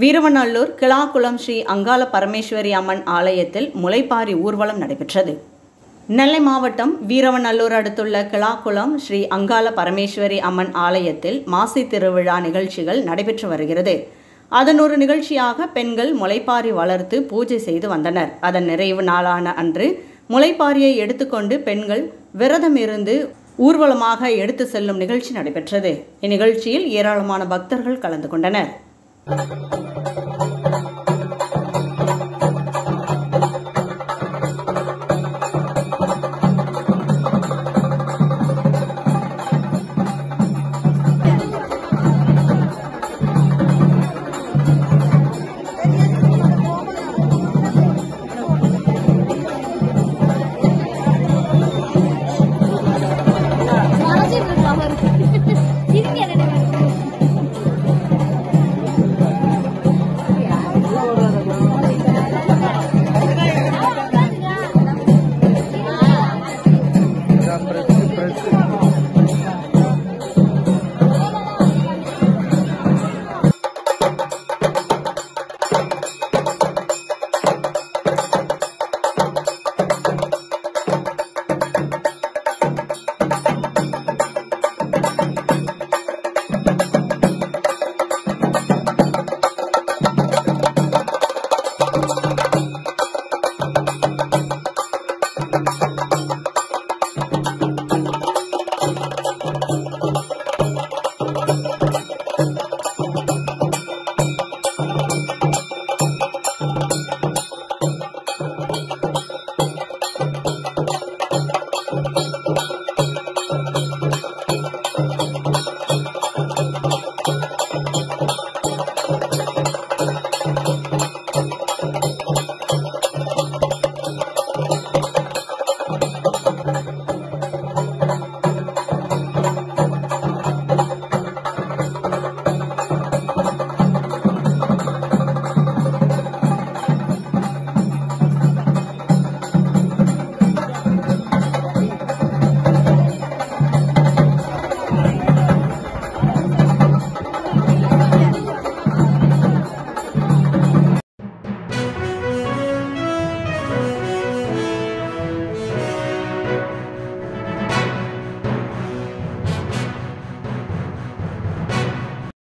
வீரவநல்லூர் கிளாக்குளம் ஸ்ரீ அங்காள பரமேஸ்வரி அம்மன் ஆலயத்தில் முளைப்பாரி ஊர்வலம் நடைபெற்றது நெல்லை மாவட்டம் வீரவநல்லூர் அடுத்துள்ள கிளாக்குளம் ஸ்ரீ அங்காள பரமேஸ்வரி அம்மன் ஆலயத்தில் மாசி திருவிழா நிகழ்ச்சிகள் நடைபெற்று வருகிறது அதன் ஒரு நிகழ்ச்சியாக பெண்கள் முளைப்பாரி வளர்த்து பூஜை செய்து வந்தனர் அதன் நிறைவு நாளான அன்று முளைப்பாரியை எடுத்துக்கொண்டு பெண்கள் விரதம் இருந்து ஊர்வலமாக எடுத்து செல்லும் நிகழ்ச்சி நடைபெற்றது இந்நிகழ்ச்சியில் ஏராளமான பக்தர்கள் கலந்து கொண்டனர்